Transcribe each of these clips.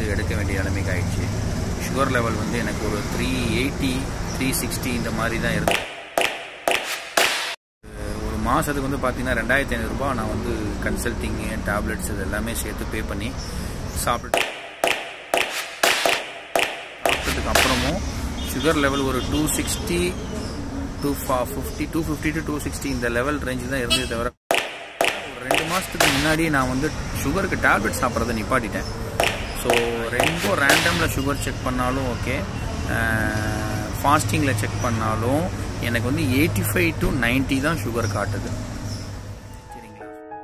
எடுக்க வேண்டிய நிலைமைக்கு ஆயிடுச்சு சுகர் லெவல் வந்து எனக்கு ஒரு த்ரீ எயிட்டி த்ரீ சிக்ஸ்டி இந்த மாதிரி தான் இருக்கு ஒரு மாதத்துக்கு வந்து பார்த்தீங்கன்னா ரெண்டாயிரத்தி ஐநூறுரூபா நான் வந்து கன்சல்ட்டிங்கு டேப்லெட்ஸ் இது எல்லாமே சேர்த்து பே பண்ணி சாப்பிட்டு சாப்பிட்டதுக்கு அப்புறமும் சுகர் லெவல் ஒரு டூ சிக்ஸ்டி டூ ஃபா fifty two fifty to two sixty இந்த லெவல் ரேஞ்சு தான் இருந்தது தவிர ஒரு ரெண்டு மாதத்துக்கு முன்னாடியே நான் வந்து சுகருக்கு டேப்லெட் சாப்பிட்றத நிப்பாட்டிட்டேன் ஸோ ரொம்ப ரேண்டமில் சுகர் செக் பண்ணாலும் ஓகே ஃபாஸ்டிங்கில் செக் பண்ணாலும் எனக்கு வந்து எயிட்டி ஃபைவ் டு நைன்ட்டி தான் சுகர் காட்டுது சரிங்களா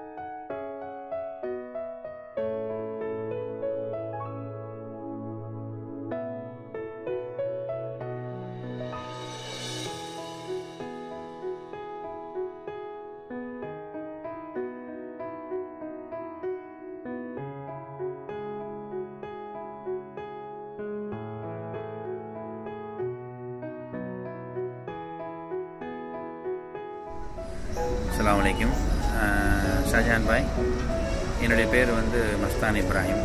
அஸ்லாம் வலைக்கும் ஷாஜான் பாய் என்னுடைய பேர் வந்து மஸ்தான் இப்ராஹிம்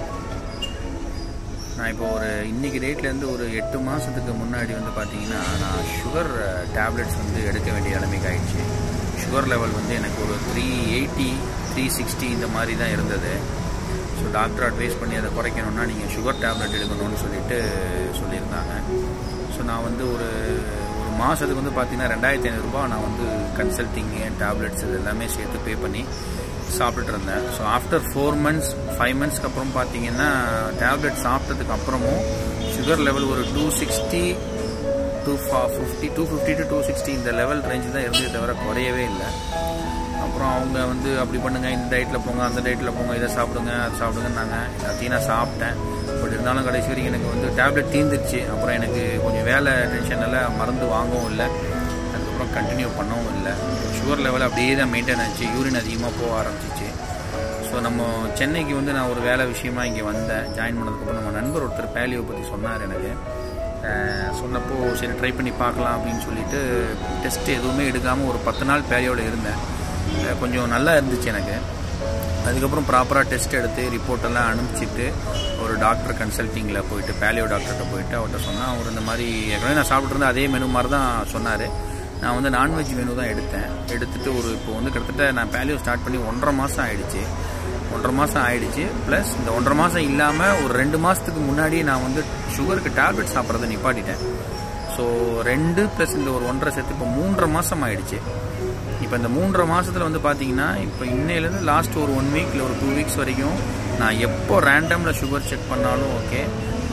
நான் இப்போ ஒரு இன்னைக்கு டேட்லேருந்து ஒரு எட்டு மாதத்துக்கு முன்னாடி வந்து பார்த்தீங்கன்னா நான் சுகர் டேப்லெட்ஸ் வந்து எடுக்க வேண்டிய நிலைமைக்கு ஆயிடுச்சு சுகர் லெவல் வந்து எனக்கு ஒரு த்ரீ எயிட்டி த்ரீ சிக்ஸ்டி இந்த மாதிரி தான் இருந்தது ஸோ டாக்டர் அட்வைஸ் பண்ணி அதை குறைக்கணும்னா நீங்கள் சுகர் டேப்லெட் எடுக்கணும்னு சொல்லிட்டு சொல்லியிருந்தாங்க ஸோ நான் வந்து ஒரு ஒரு மாதத்துக்கு வந்து பார்த்தீங்கன்னா ரெண்டாயிரத்தி ஐநூறுரூபா நான் வந்து கன்சல்ட்டிங்கு டேப்லெட்ஸ் இது எல்லாமே சேர்த்து பே பண்ணி சாப்பிட்டுட்டு இருந்தேன் so after four months five மந்த்ஸ்க்கு அப்புறம் பார்த்தீங்கன்னா டேப்லெட் சாப்பிட்டதுக்கு அப்புறமும் சுகர் லெவல் ஒரு டூ சிக்ஸ்டி டூ ஃபா fifty two fifty to two sixty இந்த லெவல் ரேஞ்சு தான் இருந்தது தவிர குறையவே இல்லை அப்புறம் அவங்க வந்து அப்படி பண்ணுங்க இந்த டயட்டில் போங்க அந்த டயட்டில் போங்க இதை சாப்பிடுங்க அதை சாப்பிடுங்கன்னாங்க எல்லாத்தையும் நான் சாப்பிட்டேன் பட் இருந்தாலும் கடைசி வரைக்கும் எனக்கு வந்து டேப்லெட் தீர்ந்துருச்சு அப்புறம் எனக்கு கொஞ்சம் வேலை டென்ஷனில் மருந்து வாங்கவும் இல்லை அதுக்கப்புறம் கண்டினியூ பண்ணவும் இல்லை சுகர் லெவல் அப்படியே தான் மெயின்டைன் ஆச்சு யூரின் அதிகமாக போக ஆரம்பிச்சிச்சு ஸோ நம்ம சென்னைக்கு வந்து நான் ஒரு வேலை விஷயமா இங்கே வந்தேன் ஜாயின் பண்ணதுக்கப்புறம் நம்ம நண்பர் ஒருத்தர் பேலியோ பற்றி சொன்னார் எனக்கு சொன்னப்போ சரி ட்ரை பண்ணி பார்க்கலாம் அப்படின்னு சொல்லிட்டு டெஸ்ட் எதுவுமே எடுக்காமல் ஒரு பத்து நாள் பேலியோவில் இருந்தேன் கொஞ்சம் நல்லா இருந்துச்சு எனக்கு அதுக்கப்புறம் ப்ராப்பராக டெஸ்ட் எடுத்து ரிப்போர்ட்டெல்லாம் அனுப்பிச்சிட்டு ஒரு டாக்டர் கன்சல்ட்டிங்கில் போயிட்டு பேலியோ டாக்டர்கிட்ட போயிட்டு அவர்கிட்ட சொன்னால் அவர் இந்த மாதிரி ஏற்கனவே நான் சாப்பிட்டு இருந்தேன் அதே மெனு மாதிரி தான் சொன்னார் நான் வந்து நான்வெஜ் மெனு தான் எடுத்தேன் எடுத்துட்டு ஒரு இப்போ வந்து கிட்டத்தட்ட நான் பேலியோ ஸ்டார்ட் பண்ணி ஒன்றரை மாதம் ஆயிடுச்சு ஒன்றரை மாதம் ஆயிடுச்சு ப்ளஸ் இந்த ஒன்றரை மாதம் இல்லாமல் ஒரு ரெண்டு மாதத்துக்கு முன்னாடியே நான் வந்து சுகருக்கு டேப்லெட் சாப்பிட்றத நிப்பாட்டிட்டேன் ஸோ ரெண்டு ப்ளஸ் இந்த ஒரு ஒன்றரை சேர்த்து இப்போ மூன்றரை மாதம் ஆயிடுச்சு இப்போ இந்த மூன்றரை மாதத்தில் வந்து பார்த்தீங்கன்னா இப்போ இன்னையிலேருந்து லாஸ்ட் ஒரு ஒன் வீக் இல்லை ஒரு டூ வீக்ஸ் வரைக்கும் நான் எப்போ ரேண்டமில் சுகர் செக் பண்ணாலும் ஓகே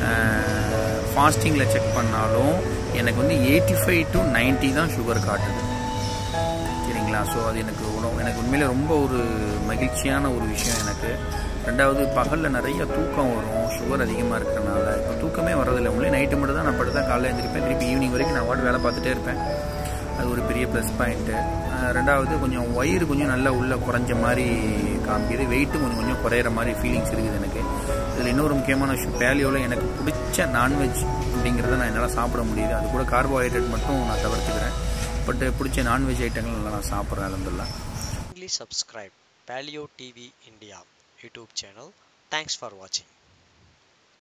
ஃபாஸ்டிங்கில் செக் பண்ணாலும் எனக்கு வந்து எயிட்டி ஃபைவ் டு நைன்ட்டி தான் சுகர் காட்டுது சரிங்களா ஸோ அது எனக்கு உணவு எனக்கு உண்மையிலே ரொம்ப ஒரு மகிழ்ச்சியான ஒரு விஷயம் எனக்கு ரெண்டாவது பகலில் நிறைய தூக்கம் வரும் சுகர் அதிகமாக இருக்கிறனால இப்போ தூக்கமே வரதில்லை உங்களே நைட்டு மட்டும் தான் நான் படுத்தா காலையில் எழுந்திருப்பேன் திருப்பி ஈவினிங் வரைக்கும் நான் வாட்டு வேலை பார்த்துட்டே இருப்பேன் அது ஒரு பெரிய ப்ளஸ் பாயிண்ட்டு ரெண்டாவது கொஞ்சம் வயிறு கொஞ்சம் நல்லா உள்ளே குறைஞ்ச மாதிரி காமிக்குது வெயிட்டும் கொஞ்சம் கொஞ்சம் குறையிற மாதிரி ஃபீலிங்ஸ் இருக்குது எனக்கு இதில் இன்னொரு முக்கியமான விஷயம் பேலியோவில் எனக்கு பிடிச்ச நான்வெஜ் அப்படிங்கிறத நான் என்னால் சாப்பிட முடியுது அது கூட கார்போஹைட்ரேட் மட்டும் நான் தவிர்த்துக்கிறேன் பட் பிடிச்ச நான்வெஜ் ஐட்டங்கள் நல்லா நான் சாப்பிட்றேன் அலமதுல்லா Kindly subscribe Paleo TV India YouTube channel. Thanks for watching.